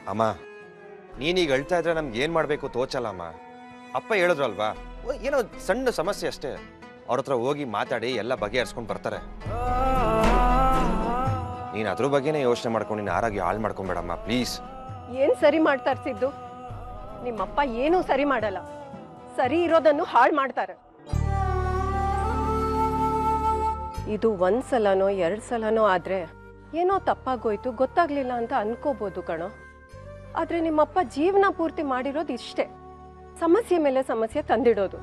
ಅಮ್ಮ ನೀನೀಗ ಅಳ್ತಾ ಇದ್ರೆ ನಮ್ಗೆ ಏನು ಮಾಡಬೇಕು ತೋಚಲ್ಲ ಅಮ್ಮ ಅಪ್ಪ ಹೇಳಿದ್ರಲ್ವಾ ಒ- ಏನೋ ಸಣ್ಣ ಸಮಸ್ಯೆ ಅಷ್ಟೇ ಅವ್ರ ಹತ್ರ ಹೋಗಿ ಮಾತಾಡಿ ಎಲ್ಲ ಬಗೆಹರಿಸ್ಕೊಂಡು ಬರ್ತಾರೆ ನೀನು ಅದ್ರ ಬಗ್ಗೆನೇ ಯೋಚನೆ ಮಾಡ್ಕೊಂಡು ನೀನು ಆರೋಗ್ಯ ಹಾಳು ಮಾಡ್ಕೊಂಬೇಡಮ್ಮ ಪ್ಲೀಸ್ ಏನ್ ಸರಿ ಮಾಡ್ತಾ ಇರ್ತಿದ್ದು ನಿಮ್ಮಪ್ಪ ಏನೂ ಸರಿ ಮಾಡಲ್ಲ ಸರಿ ಇರೋದನ್ನು ಹಾಳು ಮಾಡ್ತಾರೆ ಇದು ಒಂದ್ ಸಲನೋ ಎರಡ್ ಸಲನೋ ಆದ್ರೆ ಏನೋ ತಪ್ಪಾಗೋಯ್ತು ಗೊತ್ತಾಗ್ಲಿಲ್ಲ ಅಂತ ಅನ್ಕೋಬಹುದು ಕಣೋ ಆದ್ರೆ ನಿಮ್ಮಪ್ಪ ಜೀವನ ಪೂರ್ತಿ ಮಾಡಿರೋದು ಇಷ್ಟೇ ಸಮಸ್ಯೆ ಮೇಲೆ ಸಮಸ್ಯೆ ತಂದಿಡೋದು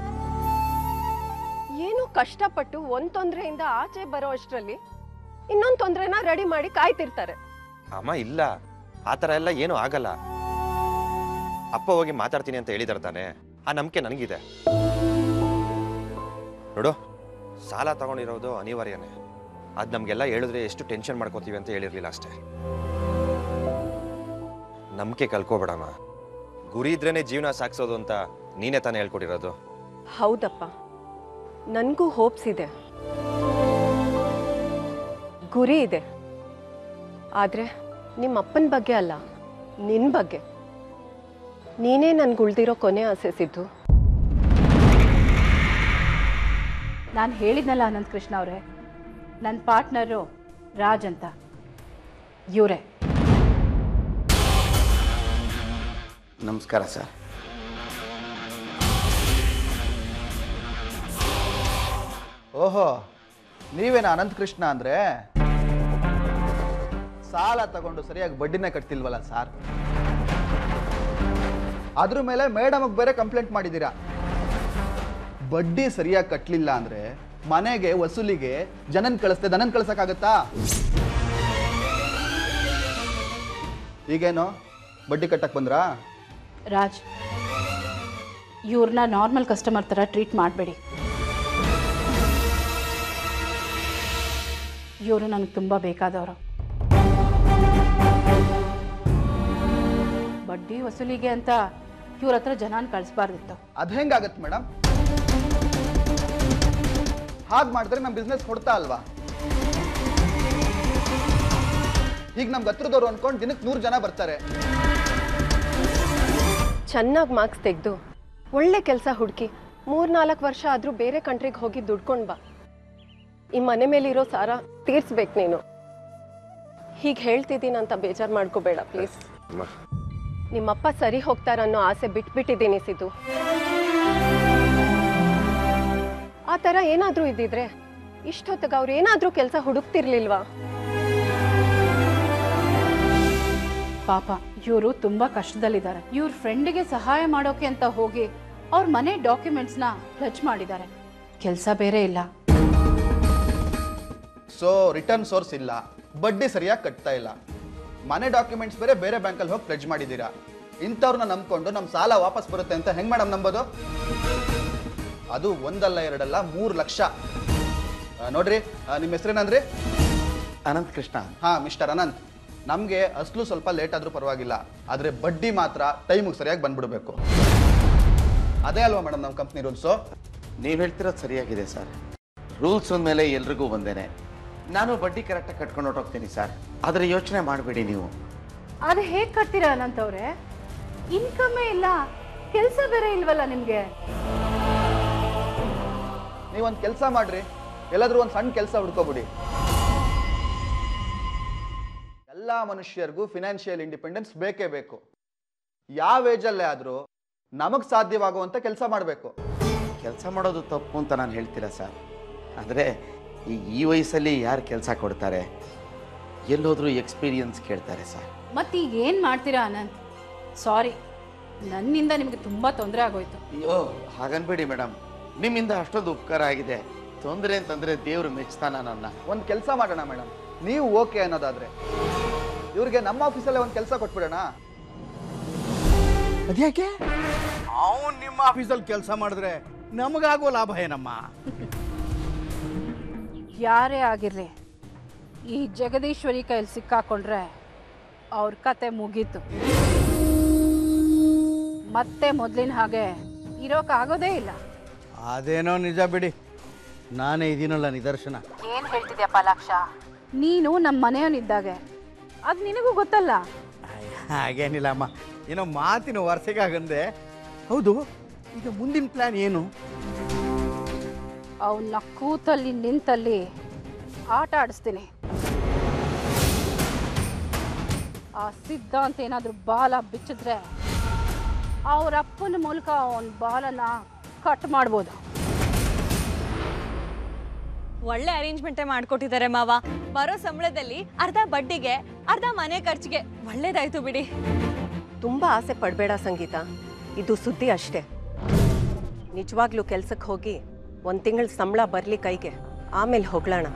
ಏನೋ ಕಷ್ಟಪಟ್ಟು ಒಂದ್ ತೊಂದರೆಯಿಂದ ಆಚೆ ಬರೋ ಅಷ್ಟರಲ್ಲಿ ಇನ್ನೊಂದ್ ತೊಂದ್ರೆನ ರೆಡಿ ಮಾಡಿ ಕಾಯ್ತಿರ್ತಾರೆ ಅಮ್ಮ ಇಲ್ಲ ಆ ಥರ ಎಲ್ಲ ಏನೂ ಆಗಲ್ಲ ಅಪ್ಪ ಹೋಗಿ ಮಾತಾಡ್ತೀನಿ ಅಂತ ಹೇಳಿದಾರೆ ತಾನೆ ಆ ನಂಬಿಕೆ ನನಗಿದೆ ನೋಡು ಸಾಲ ತಗೊಂಡಿರೋದು ಅನಿವಾರ್ಯನೇ ಅದು ನಮಗೆಲ್ಲ ಹೇಳಿದ್ರೆ ಎಷ್ಟು ಟೆನ್ಷನ್ ಮಾಡ್ಕೋತೀವಿ ಅಂತ ಹೇಳಿರ್ಲಿಲ್ಲ ಅಷ್ಟೇ ನಂಬಿಕೆ ಕಲ್ಕೋಬೇಡಮ್ಮ ಗುರಿ ಇದ್ರೇನೆ ಜೀವನ ಸಾಗಿಸೋದು ಅಂತ ನೀನೇ ತಾನೇ ಹೇಳ್ಕೊಟ್ಟಿರೋದು ಹೌದಪ್ಪ ನನಗೂ ಹೋಪ್ಸ್ ಇದೆ ಗುರಿ ಇದೆ ಆದರೆ ನಿಮ್ಮ ಅಪ್ಪನ ಬಗ್ಗೆ ಅಲ್ಲ ನಿನ್ನ ಬಗ್ಗೆ ನೀನೇ ನನ್ಗೆ ಉಳ್ದಿರೋ ಕೊನೆ ಆಸೆ ಸಿದ್ದು ನಾನು ಹೇಳಿದ್ನಲ್ಲ ಅನಂತ ಕೃಷ್ಣ ಅವರೇ ನನ್ನ ಪಾರ್ಟ್ನರು ರಾಜ್ ಅಂತ ಇವರೇ ನಮಸ್ಕಾರ ಸರ್ ಓಹೋ ನೀವೇನ ಅನಂತ ಕೃಷ್ಣ ಅಂದ್ರೆ ಸಾಲ ತಗೊಂಡು ಸರಿಯಾಗಿ ಬಡ್ಡಿನೇ ಕಟ್ತಿಲ್ವಲ್ಲ ಸರ್ ಅದ್ರ ಮೇಲೆ ಮೇಡಮ್ಗೆ ಬೇರೆ ಕಂಪ್ಲೇಂಟ್ ಮಾಡಿದ್ದೀರಾ ಬಡ್ಡಿ ಸರಿಯಾಗಿ ಕಟ್ಟಲಿಲ್ಲ ಅಂದ್ರೆ ಮನೆಗೆ ವಸೂಲಿಗೆ ಜನನ್ ಕಳಿಸ್ತೆ ದನನ್ ಕಳ್ಸಕ್ಕಾಗತ್ತಾ ಈಗೇನು ಬಡ್ಡಿ ಕಟ್ಟಕ್ ಬಂದ್ರಾ ರಾಜ್ ಇವ್ರನ್ನ ನಾರ್ಮಲ್ ಕಸ್ಟಮರ್ ಥರ ಟ್ರೀಟ್ ಮಾಡಬೇಡಿ ಇವರು ನನಗೆ ತುಂಬ ಬೇಕಾದವರು ಬಡ್ಡಿ ವಸೂಲಿಗೆ ಅಂತ ಇವ್ರ ಹತ್ರ ಜನಾನ್ ಕಳಿಸ್ಬಾರ್ದಿತ್ತು ಅದ್ ಹೆಂಗಾಗತ್ತೆ ಮೇಡಮ್ ಹಾಗೆ ಮಾಡಿದ್ರೆ ನಮ್ಮ ಬಿಸ್ನೆಸ್ ಕೊಡ್ತಾ ಅಲ್ವಾ ಈಗ ನಮ್ಗೆ ಹತ್ರದವ್ರು ಅನ್ಕೊಂಡು ದಿನಕ್ಕೆ ನೂರು ಜನ ಬರ್ತಾರೆ ಚೆನ್ನಾಗಿ ಮಾರ್ಕ್ಸ್ ತೆಗೆದು ಒಳ್ಳೆ ಕೆಲಸ ಹುಡುಕಿ ಮೂರ್ನಾಲ್ಕು ವರ್ಷ ಆದರೂ ಬೇರೆ ಕಂಟ್ರಿಗೆ ಹೋಗಿ ದುಡ್ಕೊಂಡು ಬಾ ಈ ಮನೆ ಮೇಲಿರೋ ಸಾರ ತೀರ್ಸ್ಬೇಕು ನೀನು ಹೀಗೆ ಹೇಳ್ತಿದ್ದೀನಿ ಅಂತ ಬೇಜಾರು ಮಾಡ್ಕೋಬೇಡ ಪ್ಲೀಸ್ ಅಮ್ಮ ನಿಮ್ಮಪ್ಪ ಸರಿ ಹೋಗ್ತಾರನ್ನೋ ಆಸೆ ಬಿಟ್ಬಿಟ್ಟಿದ್ದೀನಿ ಸಿದ್ದು ಆ ಥರ ಏನಾದರೂ ಇದ್ದಿದ್ರೆ ಇಷ್ಟೊತ್ತಿಗೆ ಅವ್ರು ಏನಾದರೂ ಕೆಲಸ ಹುಡುಕ್ತಿರ್ಲಿಲ್ವಾ ಪಾಪ ಇವರು ತುಂಬ ಕಷ್ಟದಲ್ಲಿದ್ದಾರೆ ಇವ್ರ ಫ್ರೆಂಡಿಗೆ ಸಹಾಯ ಮಾಡೋಕೆ ಅಂತ ಹೋಗಿ ಅವ್ರ ಮನೆ ಡಾಕ್ಯುಮೆಂಟ್ಸ್ನ ಪ್ಲಜ್ ಮಾಡಿದ್ದಾರೆ ಕೆಲಸ ಬೇರೆ ಇಲ್ಲ ಸೊ ರಿಟರ್ನ್ ಸೋರ್ಸ್ ಇಲ್ಲ ಬಡ್ಡಿ ಸರಿಯಾಗಿ ಕಟ್ತಾ ಇಲ್ಲ ಮನೆ ಡಾಕ್ಯುಮೆಂಟ್ಸ್ ಬೇರೆ ಬೇರೆ ಬ್ಯಾಂಕಲ್ಲಿ ಹೋಗಿ ಪ್ಲೆಜ್ ಮಾಡಿದ್ದೀರಾ ಇಂಥವ್ರನ್ನ ನಂಬ್ಕೊಂಡು ನಮ್ಮ ಸಾಲ ವಾಪಸ್ ಬರುತ್ತೆ ಅಂತ ಹೆಂಗ್ ಮೇಡಮ್ ನಂಬೋದು ಅದು ಒಂದಲ್ಲ ಎರಡಲ್ಲ ಮೂರು ಲಕ್ಷ ಆ, ನೋಡ್ರಿ ಆ, ನಿಮ್ಮ ಹೆಸರೇನಂದ್ರಿ ಅನಂತ್ ಕೃಷ್ಣ ಹಾ ಮಿಸ್ಟರ್ ಅನಂತ್ ನಮಗೆ ಅಸಲು ಸ್ವಲ್ಪ ಲೇಟ್ ಆದ್ರೂ ಪರವಾಗಿಲ್ಲ ಆದರೆ ಬಡ್ಡಿ ಮಾತ್ರ ಟೈಮಿಗೆ ಸರಿಯಾಗಿ ಬಂದ್ಬಿಡ್ಬೇಕು ಅದೇ ಅಲ್ವಾ ಮೇಡಮ್ ನಮ್ಮ ಕಂಪ್ನಿ ರೂಲ್ಸು ನೀವು ಹೇಳ್ತಿರೋದು ಸರಿಯಾಗಿದೆ ಸರ್ ರೂಲ್ಸ್ ಮೇಲೆ ಎಲ್ರಿಗೂ ಒಂದೇನೆ ನಾನು ಬಡ್ಡಿ ಕರೆಕ್ಟಾಗಿ ಕಟ್ಕೊಂಡು ಹೊರಟೋಗ್ತೀನಿ ಸರ್ ಆದರೆ ಯೋಚನೆ ಮಾಡಬೇಡಿ ನೀವು ಅದು ಹೇಗೆ ಕಟ್ತೀರಾ ಅನಂತವ್ರೆ ಇನ್ಕಮೇ ಇಲ್ಲ ಕೆಲಸ ಬೇರೆ ಇಲ್ವಲ್ಲ ನಿಮಗೆ ನೀವೊಂದು ಕೆಲಸ ಮಾಡ್ರಿ ಎಲ್ಲಾದ್ರೂ ಒಂದು ಸಣ್ಣ ಕೆಲಸ ಹುಡ್ಕೋಬಿಡಿ ಎಲ್ಲ ಮನುಷ್ಯರಿಗೂ ಫಿನಾನ್ಷಿಯಲ್ ಇಂಡಿಪೆಂಡೆನ್ಸ್ ಬೇಕೇ ಬೇಕು ಯಾವ ಏಜಲ್ಲೇ ಆದರೂ ನಮಗೆ ಸಾಧ್ಯವಾಗುವಂಥ ಕೆಲಸ ಮಾಡಬೇಕು ಕೆಲಸ ಮಾಡೋದು ತಪ್ಪು ಅಂತ ನಾನು ಹೇಳ್ತಿಲ್ಲ ಸರ್ ಅಂದರೆ ಈಗ ಈ ವಯಸ್ಸಲ್ಲಿ ಯಾರು ಕೆಲಸ ಕೊಡ್ತಾರೆ ಎಲ್ಲೋದ್ರೂ ಎಕ್ಸ್ಪೀರಿಯನ್ಸ್ ಕೇಳ್ತಾರೆ ಸರ್ ಮತ್ತೀಗ ಏನು ಮಾಡ್ತೀರಾ ಅನಂತ್ ಸಾರಿ ನನ್ನಿಂದ ನಿಮಗೆ ತುಂಬ ತೊಂದರೆ ಆಗೋಯ್ತು ಅಯ್ಯೋ ಹಾಗನ್ಬೇಡಿ ಮೇಡಮ್ ನಿಮ್ಮಿಂದ ಅಷ್ಟೊಂದು ಉಪಕಾರ ಆಗಿದೆ ತೊಂದರೆ ಅಂತಂದರೆ ದೇವರು ಮೆಚ್ತಾನ ನನ್ನ ಒಂದು ಕೆಲಸ ಮಾಡೋಣ ಮೇಡಮ್ ನೀವು ಓಕೆ ಅನ್ನೋದಾದ್ರೆ ಇವ್ರಿಗೆ ನಮ್ಮ ಆಫೀಸಲ್ಲೇ ಒಂದು ಕೆಲಸ ಕೊಟ್ಬಿಡೋಣ ಅದ್ಯಾಕೆ ಅವನ್ ನಿಮ್ಮ ಆಫೀಸಲ್ಲಿ ಕೆಲಸ ಮಾಡಿದ್ರೆ ನಮಗಾಗೋ ಲಾಭ ಏನಮ್ಮ ಯಾರೇ ಆಗಿರಲಿ ಈ ಜಗದೀಶ್ವರಿ ಕೈಯಲ್ಲಿ ಸಿಕ್ಕಾಕೊಂಡ್ರೆ ಅವ್ರ ಕತೆ ಮುಗೀತು ಮತ್ತೆ ಮೊದಲಿನ ಹಾಗೆ ಇರೋಕ್ಕಾಗೋದೇ ಇಲ್ಲ ಅದೇನೋ ನಿಜ ಬಿಡಿ ನಾನೇ ಇದೀನಲ್ಲ ನಿದರ್ಶನ ಏನು ಹೇಳ್ತಿದ್ಯಪ್ಪ ಲಕ್ಷ ನೀನು ನಮ್ಮ ಮನೆಯವನಿದ್ದಾಗೆ ಅದು ನಿನಗೂ ಗೊತ್ತಲ್ಲ ಹಾಗೇನಿಲ್ಲ ಅಮ್ಮ ಏನೋ ಮಾತಿನ ವರ್ಷಗಾಗಂದೆ ಹೌದು ಈಗ ಮುಂದಿನ ಪ್ಲ್ಯಾನ್ ಏನು ಅವನ್ನ ಕೂತಲ್ಲಿ ನಿಂತಲ್ಲಿ ಆಟ ಆಡಿಸ್ತೀನಿ ಆ ಸಿದ್ಧಾಂತ ಏನಾದರೂ ಬಾಲ ಬಿಚ್ಚಿದ್ರೆ ಅವ್ರ ಅಪ್ಪನ ಮೂಲಕ ಅವನ ಬಾಲನ ಕಟ್ ಮಾಡ್ಬೋದು ಒಳ್ಳೆ ಅರೇಂಜ್ಮೆಂಟೇ ಮಾಡ್ಕೊಟ್ಟಿದ್ದಾರೆ ಮಾವ ಬರೋ ಸಂಬಳದಲ್ಲಿ ಅರ್ಧ ಬಡ್ಡಿಗೆ ಅರ್ಧ ಮನೆ ಖರ್ಚಿಗೆ ಒಳ್ಳೇದಾಯ್ತು ಬಿಡಿ ತುಂಬಾ ಆಸೆ ಪಡಬೇಡ ಸಂಗೀತ ಇದು ಸುದ್ದಿ ಅಷ್ಟೇ ನಿಜವಾಗ್ಲೂ ಕೆಲ್ಸಕ್ಕೆ ಹೋಗಿ ಒಂದು ತಿಂಗಳ ಸಂಬಳ ಬರಲಿ ಕೈಗೆ ಆಮೇಲೆ ಹೊಗಳೋಣ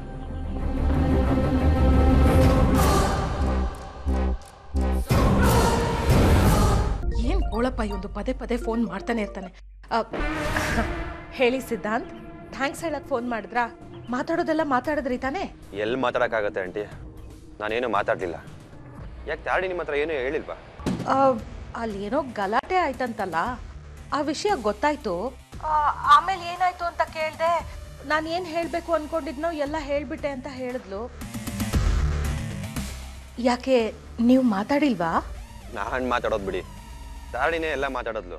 ಏನ್ ಗೋಳಪ್ಪ ಒಂದು ಪದೇ ಪದೇ ಫೋನ್ ಮಾಡ್ತಾನೆ ಇರ್ತಾನೆ ಆ, ಹೇಳಿ ಸಿದ್ಧಾಂತ್ ಥ್ಯಾಂಕ್ಸ್ ಹೇಳಕ್ ಫೋನ್ ಮಾಡಿದ್ರಾ ಮಾತಾಡೋದೆಲ್ಲ ಮಾತಾಡಿದ್ರಿ ತಾನೇ ಎಲ್ಲಿ ಮಾತಾಡೋಕ್ಕಾಗತ್ತೆ ಆಂಟಿ ನಾನೇನು ಮಾತಾಡಲಿಲ್ಲ ಯಾಕೆ ತಾಡಿ ನಿಮ್ಮ ಹತ್ರ ಏನೂ ಹೇಳಿಲ್ವಾ ಆ, ಅಲ್ಲಿ ಏನೋ ಗಲಾಟೆ ಆಯ್ತಂತಲ್ಲ ಆ ವಿಷಯ ಗೊತ್ತಾಯ್ತು ಆಮೇಲೆ ಏನಾಯ್ತು ಅಂತ ಕೇಳ್ದೆ ನಾನು ಏನು ಹೇಳಬೇಕು ಅನ್ಕೊಂಡಿದ್ನೋ ಎಲ್ಲ ಹೇಳ್ಬಿಟ್ಟೆ ಅಂತ ಹೇಳಿದ್ಲು ಯಾಕೆ ನೀವು ಮಾತಾಡಿಲ್ವಾ ನಾನು ಮಾತಾಡೋದು ಬಿಡಿ ತಾರಣಿನೇ ಎಲ್ಲ ಮಾತಾಡೋದ್ಲು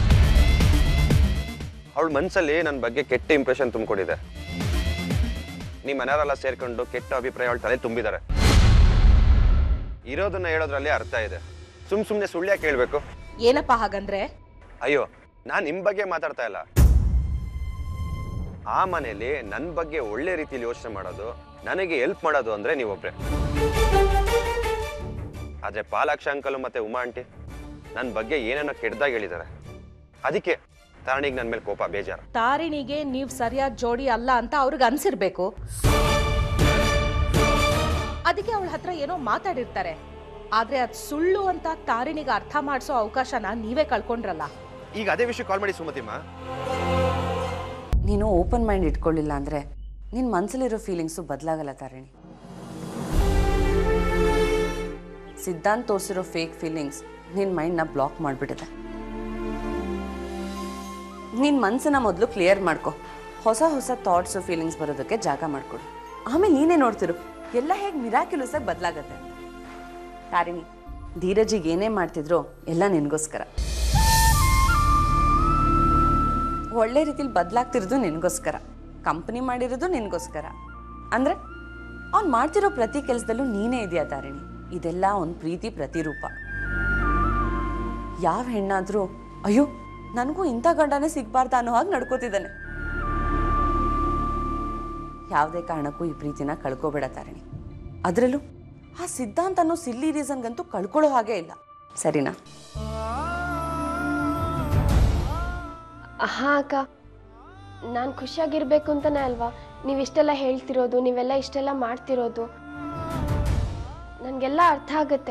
ಅವಳ ಮನಸ್ಸಲ್ಲಿ ನನ್ನ ಬಗ್ಗೆ ಕೆಟ್ಟ ಇಂಪ್ರೆಷನ್ ತುಂಬಿಕೊಂಡಿದೆ ನಿಮ್ಮ ಮನೆಯವರೆಲ್ಲ ಸೇರ್ಕೊಂಡು ಕೆಟ್ಟ ಅಭಿಪ್ರಾಯ ಅವಳ ತಲೆ ತುಂಬಿದ್ದಾರೆ ಇರೋದನ್ನ ಹೇಳೋದ್ರಲ್ಲಿ ಅರ್ಥ ಇದೆ ಸುಮ್ ಸುಮ್ಮನೆ ಸುಳ್ಳ್ಯ ಕೇಳಬೇಕು ಏನಪ್ಪ ಹಾಗಂದ್ರೆ ಅಯ್ಯೋ ನಾನು ನಿಮ್ಮ ಬಗ್ಗೆ ಮಾತಾಡ್ತಾ ಇಲ್ಲ ಆ ಮನೆಯಲ್ಲಿ ನನ್ನ ಬಗ್ಗೆ ಒಳ್ಳೆ ರೀತಿಯಲ್ಲಿ ಯೋಚನೆ ಮಾಡೋದು ನನಗೆ ಹೆಲ್ಪ್ ಮಾಡೋದು ಅಂದ್ರೆ ನೀವೊಬ್ರೆ ಆದ್ರೆ ಪಾಲಾಕ್ಷ ಅಂಕಲು ಮತ್ತೆ ಉಮಾ ಆಂಟಿ ನನ್ನ ಬಗ್ಗೆ ಏನೇನೋ ಕೆಟ್ಟದಾಗ ಹೇಳಿದ್ದಾರೆ ಅದಕ್ಕೆ ತಾರಣಿಗೆ ನನ್ನ ಮೇಲೆ ಕೋಪ ಬೇಜಾರು ತಾರಿಣಿಗೆ ನೀವು ಸರಿಯಾದ ಜೋಡಿ ಅಲ್ಲ ಅಂತ ಅವ್ರಿಗೆ ಅನ್ಸಿರ್ಬೇಕು ಅದಕ್ಕೆ ಅವಳ ಹತ್ರ ಏನೋ ಮಾತಾಡಿರ್ತಾರೆ ಆದ್ರೆ ಅದ್ ಸುಳ್ಳು ಅಂತ ತಾರಿಣಿಗೆ ಅರ್ಥ ಮಾಡಿಸೋ ಅವಕಾಶನ ನೀವೇ ಕಳ್ಕೊಂಡ್ರಲ್ಲ ಈಗ ಅದೇ ವಿಷಯ ಕಾಲ್ ಮಾಡಿ ಸುಮತಿಮ್ಮ ನೀನು ಓಪನ್ ಮೈಂಡ್ ಇಟ್ಕೊಳ್ಳಿಲ್ಲ ಅಂದರೆ ನಿನ್ನ ಮನಸ್ಸಲ್ಲಿರೋ ಫೀಲಿಂಗ್ಸು ಬದಲಾಗಲ್ಲ ತಾರಿಣಿ ಸಿದ್ಧಾಂತ್ ತೋರಿಸಿರೋ ಫೇಕ್ ಫೀಲಿಂಗ್ಸ್ ನಿನ್ನ ಮೈಂಡ್ನ ಬ್ಲಾಕ್ ಮಾಡಿಬಿಟ್ಟಿದೆ ನಿನ್ನ ಮನಸ್ಸನ್ನ ಮೊದಲು ಕ್ಲಿಯರ್ ಮಾಡ್ಕೊ ಹೊಸ ಹೊಸ ಥಾಟ್ಸು ಫೀಲಿಂಗ್ಸ್ ಬರೋದಕ್ಕೆ ಜಾಗ ಮಾಡಿಕೊಡು ಆಮೇಲೆ ನೀನೇ ನೋಡ್ತಿರು ಎಲ್ಲ ಹೇಗೆ ಮಿರಾಕ್ಯುಲಸ್ ಆಗಿ ಬದಲಾಗತ್ತೆ ತಾರಿಣಿ ಧೀರಜಿಗೆ ಏನೇ ಮಾಡ್ತಿದ್ರು ಎಲ್ಲ ನಿನಗೋಸ್ಕರ ಒಳ್ಳೆ ರೀತಿಲಿ ಬದಲಾಗ್ತಿರೋದು ನಿನಗೋಸ್ಕರ ಕಂಪ್ನಿ ಮಾಡಿರೋದು ನಿನಗೋಸ್ಕರ ಅಂದರೆ ಅವ್ನು ಮಾಡ್ತಿರೋ ಪ್ರತಿ ಕೆಲಸದಲ್ಲೂ ನೀನೇ ಇದೆಯಾ ತಾರಿಣಿ ಇದೆಲ್ಲ ಅವ್ನ ಪ್ರೀತಿ ಪ್ರತಿರೂಪ ಯಾವ ಹೆಣ್ಣಾದರೂ ಅಯ್ಯೋ ನನಗೂ ಇಂಥ ಗಂಡನೇ ಸಿಗ್ಬಾರ್ದ ಅನ್ನೋ ಹಾಗೆ ನಡ್ಕೋತಿದ್ದಾನೆ ಯಾವುದೇ ಕಾರಣಕ್ಕೂ ಈ ಪ್ರೀತಿನ ಕಳ್ಕೋಬೇಡ ತಾರಿಣಿ ಅದರಲ್ಲೂ ಆ ಸಿದ್ಧಾಂತ ಅನ್ನೋ ಸಿಲ್ಲಿ ರೀಸನ್ಗಂತೂ ಕಳ್ಕೊಳ್ಳೋ ಹಾಗೆ ಇಲ್ಲ ಸರಿನಾ ಹಾ ಅಕ್ಕ ನಾನು ಖುಷಿಯಾಗಿರ್ಬೇಕು ಅಂತಾನೆ ಅಲ್ವಾ ನೀವಿಷ್ಟೆಲ್ಲ ಹೇಳ್ತಿರೋದು ನೀವೆಲ್ಲ ಇಷ್ಟೆಲ್ಲ ಮಾಡ್ತಿರೋದು ನನಗೆಲ್ಲ ಅರ್ಥ ಆಗುತ್ತೆ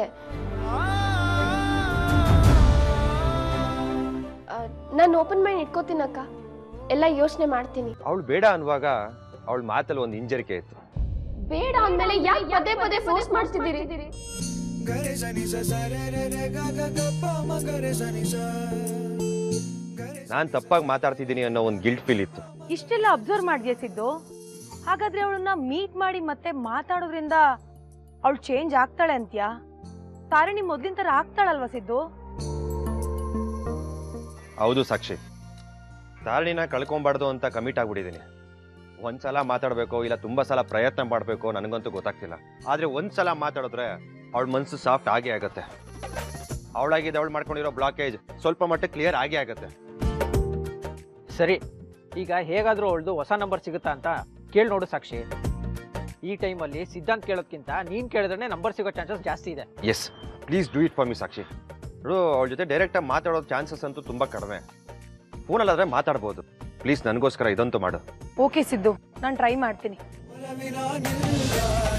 ನಾನು ಓಪನ್ ಮೈಂಡ್ ಇಟ್ಕೋತೀನಕ್ಕ ಎಲ್ಲ ಯೋಚನೆ ಮಾಡ್ತೀನಿ ಅವಳು ಬೇಡ ಅನ್ನುವಾಗ ಅವಳ ಮಾತಲ್ಲಿ ಒಂದು ಹಿಂಜರಿಕೆ ಇತ್ತು ಬೇಡ ಅಂದ್ಮೇಲೆ ಯಾಕೆ ಪದೇ ಪದೇ ಫೋರ್ಸ್ ಮಾಡ್ತಿದ್ದೀರಿ ನಾನು ತಪ್ಪಾಗಿ ಮಾತಾಡ್ತಿದ್ದೀನಿ ಅನ್ನೋ ಒಂದು ಗಿಲ್ಟ್ ಫೀಲ್ ಇತ್ತು ಇಷ್ಟೆಲ್ಲ ಅಬ್ಸರ್ವ್ ಮಾಡಿದ್ಯಾ ಸಿದ್ದು ಹಾಗಾದ್ರೆ ಅವಳನ್ನ ಮೀಟ್ ಮಾಡಿ ಮತ್ತೆ ಮಾತಾಡೋದ್ರಿಂದ ಅವಳು ಚೇಂಜ್ ಆಗ್ತಾಳೆ ಅಂತ್ಯಾ ತಾರಿಣಿ ಮೊದ್ಲಿನ ಥರ ಆಗ್ತಾಳಲ್ವಾ ಸಿದ್ದು ಹೌದು ಸಾಕ್ಷಿ ತಾರಣಿನ ಕಳ್ಕೊಬಾರ್ದು ಅಂತ ಕಮಿಟ್ ಆಗ್ಬಿಟ್ಟಿದ್ದೀನಿ ಒಂದ್ಸಲ ಮಾತಾಡಬೇಕು ಇಲ್ಲ ತುಂಬಾ ಸಲ ಪ್ರಯತ್ನ ಮಾಡಬೇಕು ನನಗಂತೂ ಗೊತ್ತಾಗ್ತಿಲ್ಲ ಆದ್ರೆ ಒಂದ್ಸಲ ಮಾತಾಡಿದ್ರೆ ಅವಳ ಮನಸ್ಸು ಸಾಫ್ಟ್ ಆಗೇ ಆಗತ್ತೆ ಅವಳಾಗಿದೆ ಅವಳು ಮಾಡ್ಕೊಂಡಿರೋ ಬ್ಲಾಕೇಜ್ ಸ್ವಲ್ಪ ಮಟ್ಟಿಗೆ ಕ್ಲಿಯರ್ ಆಗೇ ಆಗತ್ತೆ ಸರಿ ಈಗ ಹೇಗಾದರೂ ಅವಳದು ಹೊಸ ನಂಬರ್ ಸಿಗುತ್ತಾ ಅಂತ ಕೇಳಿ ನೋಡು ಸಾಕ್ಷಿ ಈ ಟೈಮಲ್ಲಿ ಸಿದ್ಧಾಂತ್ ಕೇಳೋದ್ಕಿಂತ ನೀನು ಕೇಳಿದ್ರೆ ನಂಬರ್ ಸಿಗೋ ಚಾನ್ಸಸ್ ಜಾಸ್ತಿ ಇದೆ yes please do it for me Sakshi ನೋಡು ಅವಳ ಜೊತೆ ಡೈರೆಕ್ಟಾಗಿ ಮಾತಾಡೋ ಚಾನ್ಸಸ್ ಅಂತೂ ತುಂಬ ಕಡಿಮೆ ಫೋನಲ್ಲಾದ್ರೆ ಮಾತಾಡ್ಬೋದು ಪ್ಲೀಸ್ ನನಗೋಸ್ಕರ ಇದಂತೂ ಮಾಡು ಓಕೆ ಸಿದ್ದು ನಾನು ಟ್ರೈ ಮಾಡ್ತೀನಿ ಒಲವಿನ ನಿಲ್ಲ